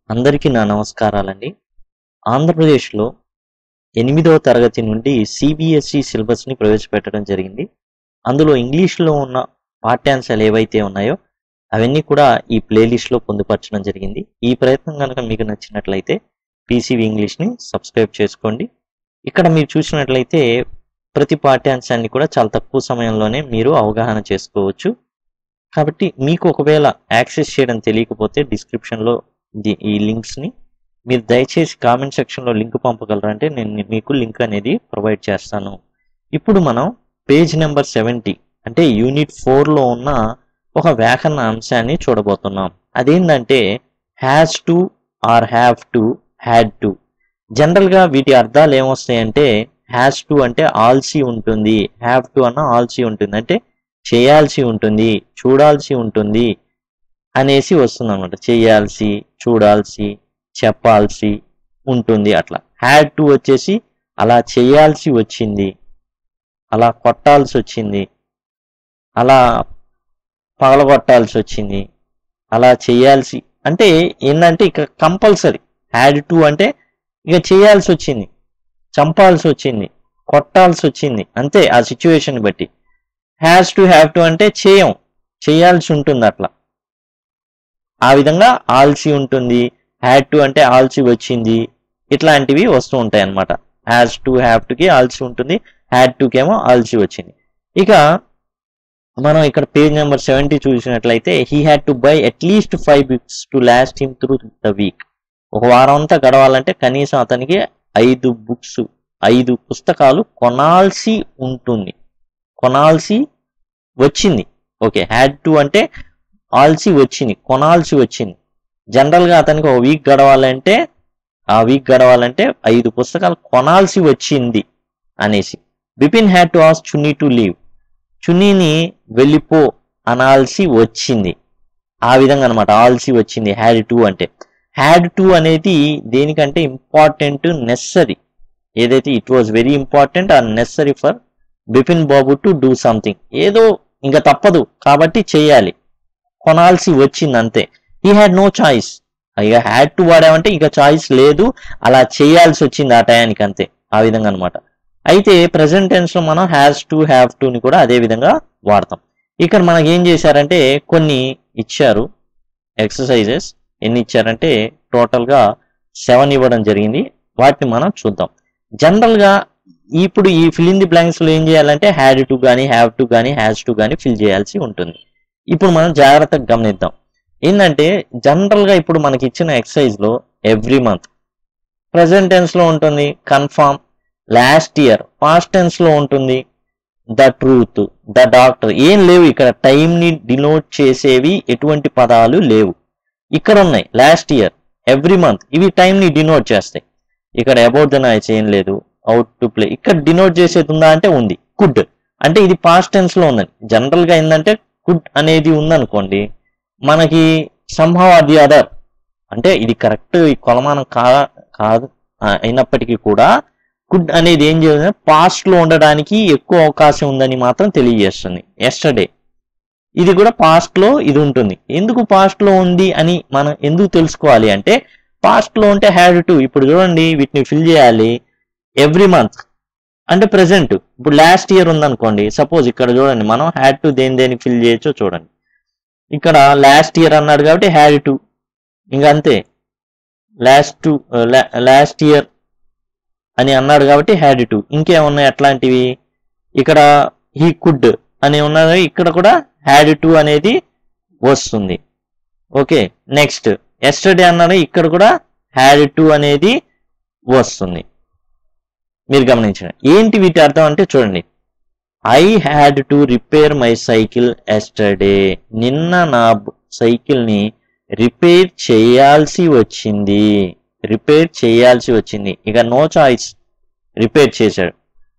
అందరికీ నా నమస్కారాలండి ఆంధ్రప్రదేశ్లో ఎనిమిదవ తరగతి నుండి సిబిఎస్ఈ సిలబస్ని ప్రవేశపెట్టడం జరిగింది అందులో ఇంగ్లీష్లో ఉన్న పాఠ్యాంశాలు ఏవైతే ఉన్నాయో అవన్నీ కూడా ఈ ప్లేలిస్ట్లో పొందుపరచడం జరిగింది ఈ ప్రయత్నం కనుక మీకు నచ్చినట్లయితే పీసీవి ఇంగ్లీష్ని సబ్స్క్రైబ్ చేసుకోండి ఇక్కడ మీరు చూసినట్లయితే ప్రతి పాఠ్యాంశాన్ని కూడా చాలా తక్కువ సమయంలోనే మీరు అవగాహన చేసుకోవచ్చు కాబట్టి మీకు ఒకవేళ యాక్సెస్ చేయడం తెలియకపోతే డిస్క్రిప్షన్లో ది- ఈ లింక్స్ని మీరు దయచేసి కామెంట్ సెక్షన్లో లింక్ పంపగలరంటే నేను మీకు లింక్ అనేది ప్రొవైడ్ చేస్తాను ఇప్పుడు మనం పేజ్ నెంబర్ సెవెంటీ అంటే యూనిట్ ఫోర్లో ఉన్న ఒక వ్యాకరణ అంశాన్ని చూడబోతున్నాం అదేంటంటే has to or have to had to జనరల్గా వీటి అర్థాలు ఏమొస్తాయంటే హ్యాస్ టు అంటే ఆల్సీ ఉంటుంది హ్యావ్ టు అన్న ఆల్సీ ఉంటుంది అంటే చేయాల్సి ఉంటుంది చూడాల్సి ఉంటుంది అనేసి వస్తుంది అనమాట చేయాల్సి చూడాల్సి చెప్పాల్సి ఉంటుంది అట్లా హ్యాడ్ టు వచ్చేసి అలా చేయాల్సి వచ్చింది అలా కొట్టాల్సి వచ్చింది అలా పగలగొట్టాల్సి వచ్చింది అలా చేయాల్సి అంటే ఏంటంటే ఇక కంపల్సరీ హ్యాడ్ టు అంటే ఇక చేయాల్సి వచ్చింది చంపాల్సి వచ్చింది కొట్టాల్సి వచ్చింది అంతే ఆ సిచ్యువేషన్ బట్టి హ్యాస్ టు హ్యావ్ టు అంటే చేయం చేయాల్సి ఉంటుంది అట్లా ఆ విధంగా ఆల్సి ఉంటుంది హ్యాడ్ టు అంటే ఆల్సి వచ్చింది ఇట్లాంటివి వస్తూ ఉంటాయి అన్నమాట హ్యాస్ టు హ్యావ్ టుకి ఆల్సి ఉంటుంది హ్యాడ్ టుకి ఏమో ఆల్సి వచ్చింది ఇక మనం ఇక్కడ పేజ్ నెంబర్ సెవెంటీ చూసినట్లయితే he had to buy at least five books to last him through the week ఒక వారం అంతా గడవాలంటే కనీసం అతనికి ఐదు బుక్స్ ఐదు పుస్తకాలు కొనాల్సి ఉంటుంది కొనాల్సి వచ్చింది ఓకే హ్యాడ్ టు అంటే ఆల్సి వచ్చింది కొనాల్సి వచ్చింది జనరల్గా అతనికి ఒక వీక్ గడవాలంటే ఆ వీక్ గడవాలంటే ఐదు పుస్తకాలు కొనాల్సి వచ్చింది అనేసి Bipin had to ask Chunni to leave చున్నీని వెళ్ళిపో అనాల్సి వచ్చింది ఆ విధంగా అనమాట ఆల్సి వచ్చింది హ్యాడ్ టు అంటే హ్యాడ్ టు అనేది దేనికంటే ఇంపార్టెంట్ నెసరీ ఏదైతే it was very important or necessary for Bipin Babu to do something ఏదో ఇంకా తప్పదు కాబట్టి చేయాలి కొనాల్సి వచ్చింది అంతే హీ హ్యాడ్ నో చాయిస్ ఇక హ్యాడ్ టు వాడామంటే ఇక చాయిస్ లేదు అలా చేయాల్సి వచ్చింది ఆ టయానికి అంతే ఆ విధంగా అనమాట అయితే ప్రెసెంట్ టెన్స్ లో మనం హ్యాస్ టు హ్యావ్ టు ని కూడా అదే విధంగా వాడతాం ఇక్కడ మనకి ఏం చేశారంటే కొన్ని ఇచ్చారు ఎక్సర్సైజెస్ ఎన్ని ఇచ్చారంటే టోటల్ గా సెవెన్ ఇవ్వడం జరిగింది వాటిని మనం చూద్దాం జనరల్ గా ఇప్పుడు ఈ ఫిల్ ఇన్ ది బ్లాంక్స్ లో ఏం చేయాలంటే హ్యాడ్ టు గానీ హ్యావ్ టు గానీ హ్యాస్ టు గానీ ఫిల్ చేయాల్సి ఉంటుంది ఇప్పుడు మనం జాగ్రత్తగా గమనిద్దాం ఏంటంటే జనరల్ గా ఇప్పుడు మనకి ఇచ్చిన ఎక్సర్సైజ్ లో ఎవ్రీ మంత్ ప్రెసెంట్ టెన్స్ లో ఉంటుంది confirm last year past tense లో ఉంటుంది ద ట్రూత్ ద డాక్టర్ ఏం లేవు ఇక్కడ టైం ని డినోట్ చేసేవి ఎటువంటి పదాలు లేవు ఇక్కడ ఉన్నాయి లాస్ట్ ఇయర్ ఎవ్రీ మంత్ ఇవి టైం ని డినోట్ చేస్తాయి ఇక్కడ అబౌట్ ద నైట్స్ ఏం లేదు అవుట్ టు ప్లే ఇక్కడ డినోట్ చేసేది ఉందా అంటే ఉంది కుడ్ అంటే ఇది పాస్ట్ టెన్స్ లో ఉందండి జనరల్ గా ఏంటంటే కుడ్ అనేది ఉందనుకోండి మనకి సంహవ్ ఆర్ ది అదర్ అంటే ఇది కరెక్ట్ ఈ కొలమానం కా కాదు ఆ, అయినప్పటికీ కూడా కుడ్ అనేది ఏం చేస్తుంది పాస్ట్ లో ఉండడానికి ఎక్కువ అవకాశం ఉందని మాత్రం తెలియజేస్తుంది ఎస్టర్డే ఇది కూడా పాస్ట్ లో ఇది ఉంటుంది ఎందుకు పాస్ట్ లో ఉంది అని మనం ఎందుకు తెలుసుకోవాలి అంటే పాస్ట్ లో ఉంటే హ్యాడ్ టు ఇప్పుడు చూడండి వీటిని ఫిల్ చేయాలి ఎవ్రీ మంత్ అంటే ప్రెసెంట్ ఇప్పుడు లాస్ట్ ఇయర్ ఉందనుకోండి సపోజ్ ఇక్కడ చూడండి మనం హ్యాడ్ టు దేని దేనికి ఫిల్ చేయొచ్చో చూడండి ఇక్కడ లాస్ట్ ఇయర్ అన్నాడు కాబట్టి హ్యాడ్ టు ఇంకా అంతే లాస్ట్ టు లాస్ట్ ఇయర్ అని అన్నాడు కాబట్టి హ్యాడ్ టు ఇంకేమున్నాయి అట్లాంటివి ఇక్కడ హీ కుడ్ అని ఉన్నది ఇక్కడ కూడా హ్యాడ్ టు అనేది వస్తుంది ఓకే నెక్స్ట్ ఎస్టర్డే అన్నాడు ఇక్కడ కూడా హ్యాడ్ టు అనేది వస్తుంది మీరు గమనించండి ఏంటి వీటి అర్థం అంటే చూడండి I had to repair my cycle yesterday నిన్న నా సైకిల్ ని రిపేర్ చేయాల్సి వచ్చింది రిపేర్ చేయాల్సి వచ్చింది ఇక నో చాయిస్ రిపేర్ చేశాడు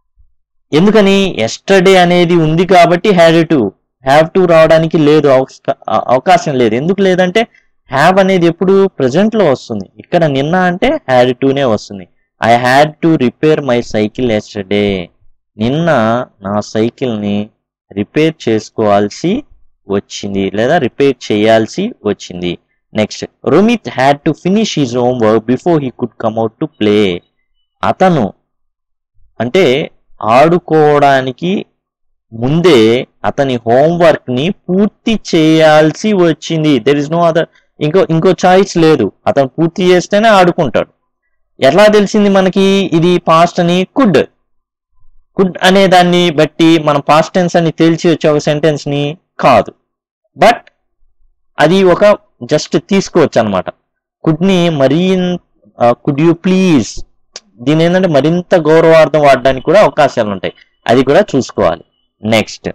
ఎందుకని ఎస్టర్డే అనేది ఉంది కాబట్టి హ్యాడ్ టు హ్యావ్ టు రావడానికి లేదు అవక- అవకాశం లేదు ఎందుకు లేదంటే హ్యావ్ అనేది ఎప్పుడు present లో వస్తుంది ఇక్కడ నిన్న అంటే హ్యాడ్ టునే వస్తుంది I had to repair my cycle yesterday నిన్న నా సైకిల్ ని రిపేర్ చేసుకోవాల్సి వచ్చింది లేదా రిపేర్ చేయాల్సి వచ్చింది next Romit had to finish his home work before he could come out to play అతను అంటే ఆడుకోవడానికి ముందే అతని హోంవర్క్ ని పూర్తి చేయాల్సి వచ్చింది దెర్ ఇస్ నో అదర్ ఇంకో ఇంకో చాయిస్ లేదు అతను పూర్తి చేస్తేనే ఆడుకుంటాడు ఎట్లా తెలిసింది మనకి ఇది పాస్ట్ అని కుడ్ కుడ్ అనే దాన్ని బట్టి మనం పాస్ట్ టెన్స్ అని తేల్చి వచ్చే ఒక సెంటెన్స్ ని కాదు బట్ అది ఒక జస్ట్ తీసుకోవచ్చు అనమాట కుడ్ ని మరీ కుడ్ యూ ప్లీజ్ దీని ఏంటంటే మరింత గౌరవార్థం వాడడానికి కూడా అవకాశాలు ఉంటాయి అది కూడా చూసుకోవాలి నెక్స్ట్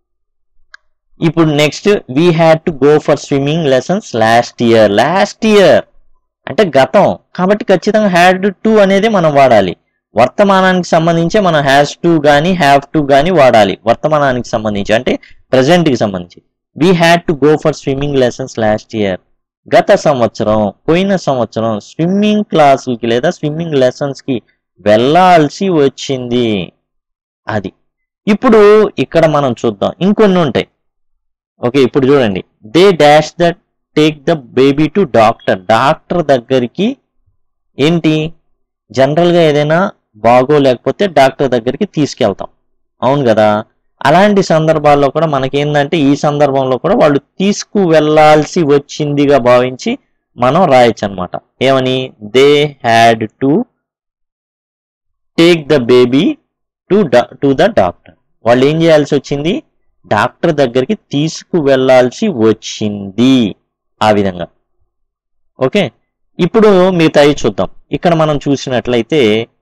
ఇప్పుడు next we had to go for swimming lessons last year last year అంటే గతం కాబట్టి ఖచ్చితంగా హ్యాడ్ టు అనేది మనం వాడాలి వర్తమానానికి సంబంధించి మనం హ్యాస్ టు గాని హ్యావ్ టు గాని వాడాలి వర్తమానానికి సంబంధించి అంటే present కి సంబంధించి we had to go for swimming lessons last year గత సంవత్సరం పోయిన సంవత్సరం స్విమ్మింగ్ క్లాసులకి లేదా స్విమ్మింగ్ లెసన్స్ కి వెళ్ళాల్సి వచ్చింది అది ఇప్పుడు ఇక్కడ మనం చూద్దాం ఇంకొన్ని ఉంటాయి ఓకే ఇప్పుడు చూడండి they dash the take the baby to doctor doctor దగ్గరికి ఏంటి జనరల్ గా ఏదైనా బాగోలేకపోతే డాక్టర్ దగ్గరికి తీసుకెళ్తాం అవును కదా అలాంటి సందర్భాల్లో కూడా మనకేందంటే ఈ సందర్భంలో కూడా వాళ్ళు తీసుకు వెళ్ళాల్సి వచ్చిందిగా భావించి మనం రాయొచ్చు అనమాట ఏమని they had to take the baby to to the doctor వాళ్ళు ఏం చేయాల్సి వచ్చింది డాక్టర్ దగ్గరికి తీసుకు వెళ్ళాల్సి వచ్చింది ఆ విధంగా ఓకే ఇప్పుడు మిగతాయి చూద్దాం ఇక్కడ మనం చూసినట్లయితే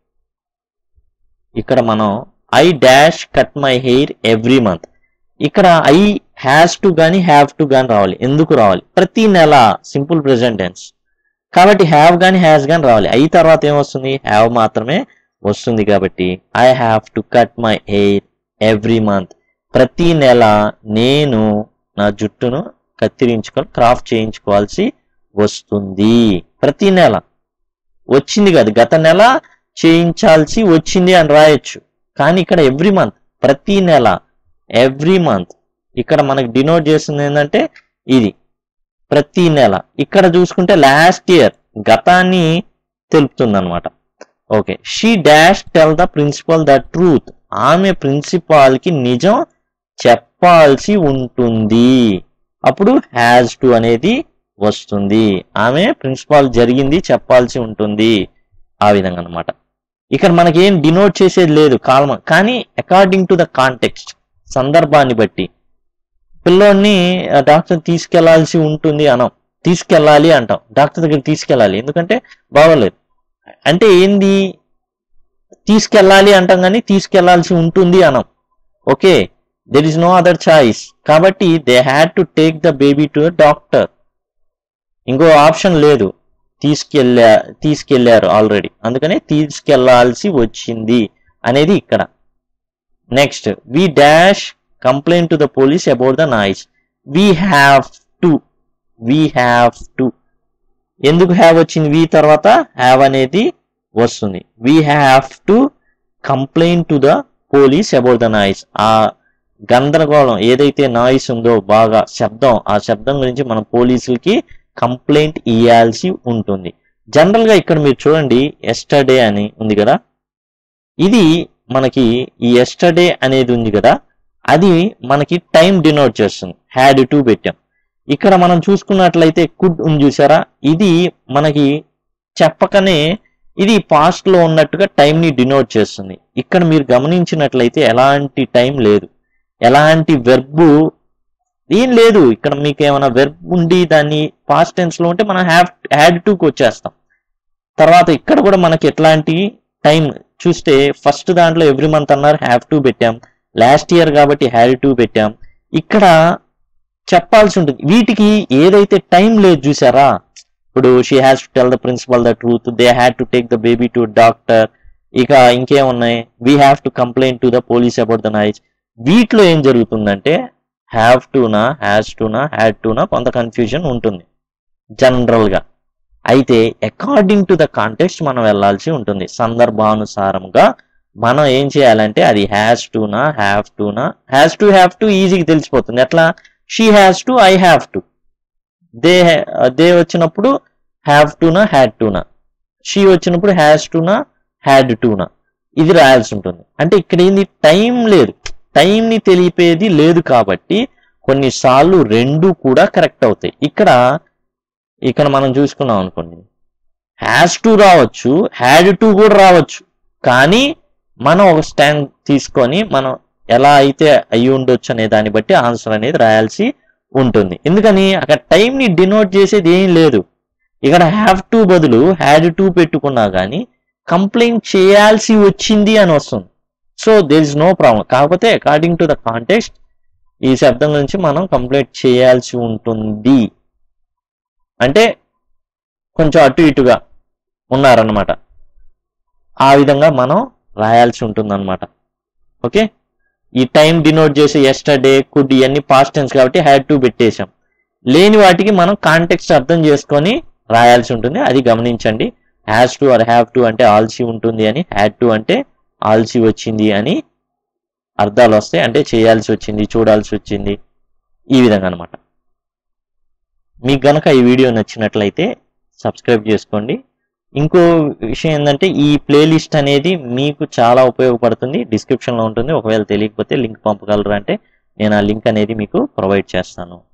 ఇక్కడ మనం I dash cut my hair every month ఇక్కడ ఐ హ్యాస్ టు గాని హ్యావ్ టు గాని రావాలి ఎందుకు రావాలి ప్రతి నెల సింపుల్ ప్రెసెంట్ టెన్స్ కాబట్టి హ్యావ్ గాని హ్యాస్ గాని రావాలి ఐ తర్వాత ఏమొస్తుంది హ్యావ్ మాత్రమే వస్తుంది కాబట్టి I have to cut my hair every month ప్రతి నెల నేను నా జుట్టును కత్తిరించుకొని క్రాఫ్ట్ చేయించుకోవాల్సి వస్తుంది ప్రతి నెల వచ్చింది కాదు గత నెల చేయించాల్సి వచ్చింది అని రాయొచ్చు కానీ ఇక్కడ ఎవ్రీ మంత్ ప్రతి నెల ఎవ్రీ మంత్ ఇక్కడ మనకి డినోట్ చేస్తుంది ఏంటంటే ఇది ప్రతి నెల ఇక్కడ చూసుకుంటే లాస్ట్ ఇయర్ గతాన్ని తెలుపుతుంది అనమాట okay she dash tell the principal the truth ఆమె ప్రిన్సిపాల్ కి నిజం చెప్పాల్సి ఉంటుంది అప్పుడు హ్యాజ్ టు అనేది వస్తుంది ఆమె ప్రిన్సిపాల్ జరిగింది చెప్పాల్సి ఉంటుంది ఆ విధంగా అనమాట ఇక్కడ మనకేం డినోట్ చేసేది లేదు కాల్మ కానీ అకార్డింగ్ టు ద కాంటెక్స్ట్ సందర్భాన్ని బట్టి పిల్లోడిని డాక్టర్ తీసుకెళ్లాల్సి ఉంటుంది అనం తీసుకెళ్ళాలి అంటాం డాక్టర్ దగ్గర తీసుకెళ్ళాలి ఎందుకంటే బాగోలేదు అంటే ఏంది తీసుకెళ్ళాలి అంటాం కానీ తీసుకెళ్లాల్సి ఉంటుంది అనం okay there is no other choice కాబట్టి they had to take the baby to doctor ఇంకో ఆప్షన్ లేదు తీసుకెళ్ళా తీసుకెళ్లారు ఆల్రెడీ అందుకనే తీసుకెళ్లాల్సి వచ్చింది అనేది ఇక్కడ next we dash complaint to the police about the noise we have to we have to ఎందుకు హ్యావ్ వచ్చింది వి తర్వాత హ్యావ్ అనేది వస్తుంది we have to complaint to the police about the noise ఆ గందరగోళం ఏదైతే నాయిస్ ఉందో బాగా శబ్దం ఆ శబ్దం గురించి మనం పోలీసులకి కంప్లైంట్ ఇవ్వాల్సి ఉంటుంది జనరల్ గా ఇక్కడ మీరు చూడండి ఎస్టర్డే అని ఉంది కదా ఇది మనకి ఈ ఎస్టర్డే అనేది ఉంది కదా అది మనకి టైం డినోట్ చేస్తుంది హ్యాడ్ టు పెట్టాం ఇక్కడ మనం చూసుకున్నట్లయితే కుడ్ ఉంది చూసారా ఇది మనకి చెప్పకనే ఇది పాస్ట్ లో ఉన్నట్టుగా టైం ని డినోట్ చేస్తుంది ఇక్కడ మీరు గమనించినట్లయితే ఎలాంటి టైం లేదు ఎలాంటి వెర్బు ఏం లేదు ఇక్కడ మీకు ఏమైనా వెర్బ్ ఉండి దాన్ని పాస్ట్ టెన్స్ లో ఉంటే మనం హ్యావ్ హ్యాడ్ టుకి వచ్చేస్తాం తర్వాత ఇక్కడ కూడా మనకి ఎట్లాంటి టైం చూస్తే ఫస్ట్ దాంట్లో ఎవ్రీ మంత్ అన్నారు హ్యావ్ టు పెట్టాం లాస్ట్ ఇయర్ కాబట్టి హ్యాడ్ టు పెట్టాం ఇక్కడ చెప్పాల్సి ఉంటుంది వీటికి ఏదైతే టైం లేదు చూసారా ఇప్పుడు she has to tell the principal the truth they had to take the baby to doctor ఇక ఇంకేమున్నాయి we have to complaint to the police about the noise వీటిలో ఏం జరుగుతుందంటే హ్యావ్ టునా హ్యాస్ టునా హ్యాడ్ టునా కొంత కన్ఫ్యూజన్ ఉంటుంది జనరల్ గా అయితే అకార్డింగ్ టు ద కాంటెక్స్ట్ మనం వెళ్ళాల్సి ఉంటుంది సందర్భానుసారంగా మనం ఏం చేయాలంటే అది హ్యాస్ టునా హ్యావ్ టునా హ్యాస్ టు హ్యావ్ టు ఈజీగా తెలిసిపోతుంది ఎట్లా she has to I have to they they వచ్చినప్పుడు హ్యావ్ టునా హ్యాడ్ టునా షీ వచ్చినప్పుడు హ్యాస్ టునా హ్యాడ్ టునా ఇది రాయాల్సి ఉంటుంది అంటే ఇక్కడ ఏంది టైం లేదు టైంని తెలిపేది లేదు కాబట్టి కొన్నిసార్లు రెండు కూడా కరెక్ట్ అవుతాయి ఇక్కడ ఇక్కడ మనం చూసుకున్నాం అనుకోండి హ్యాస్ టు రావచ్చు హ్యాడ్ టు కూడా రావచ్చు కానీ మనం ఒక స్టాండ్ తీసుకొని మనం ఎలా అయితే అయి ఉండొచ్చు అనే దాన్ని బట్టి ఆన్సర్ అనేది రాయాల్సి ఉంటుంది ఎందుకని అక్కడ టైంని డినోట్ చేసేది ఏం లేదు ఇక్కడ హ్యావ్ టు బదులు హ్యాడ్ టు పెట్టుకున్నా కానీ కంప్లైంట్ చేయాల్సి వచ్చింది అని వస్తుంది so there is no problem కాకపోతే అకార్డింగ్ టు ద కాంటెక్స్ట్ ఈ శబ్దం నుంచి మనం కంప్లైంట్ చేయాల్సి ఉంటుంది అంటే కొంచెం అటు ఇటుగా ఉన్నారన్నమాట ఆ విధంగా మనం రాయాల్సి ఉంటుందన్నమాట ఓకే ఈ టైం డినోట్ చేసే ఎస్టర్డే కుడ్ ఇవన్నీ పాస్ట్ టెన్స్ కాబట్టి హ్యాడ్ టు పెట్టేశాం లేని వాటికి మనం కాంటెక్స్ట్ అర్థం చేసుకొని రాయాల్సి ఉంటుంది అది గమనించండి has to or have to అంటే ఆల్సీ ఉంటుంది అని హ్యాడ్ టు అంటే ఆల్సీ వచ్చింది అని అర్థాలు వస్తాయి అంటే చేయాల్సి వచ్చింది చూడాల్సి వచ్చింది ఈ విధంగా అనమాట మీకు గనక ఈ వీడియో నచ్చినట్లయితే సబ్స్క్రైబ్ చేసుకోండి ఇంకో విషయం ఏంటంటే ఈ ప్లేలిస్ట్ అనేది మీకు చాలా ఉపయోగపడుతుంది డిస్క్రిప్షన్లో ఉంటుంది ఒకవేళ తెలియకపోతే లింక్ పంపగలరా అంటే నేను ఆ లింక్ అనేది మీకు ప్రొవైడ్ చేస్తాను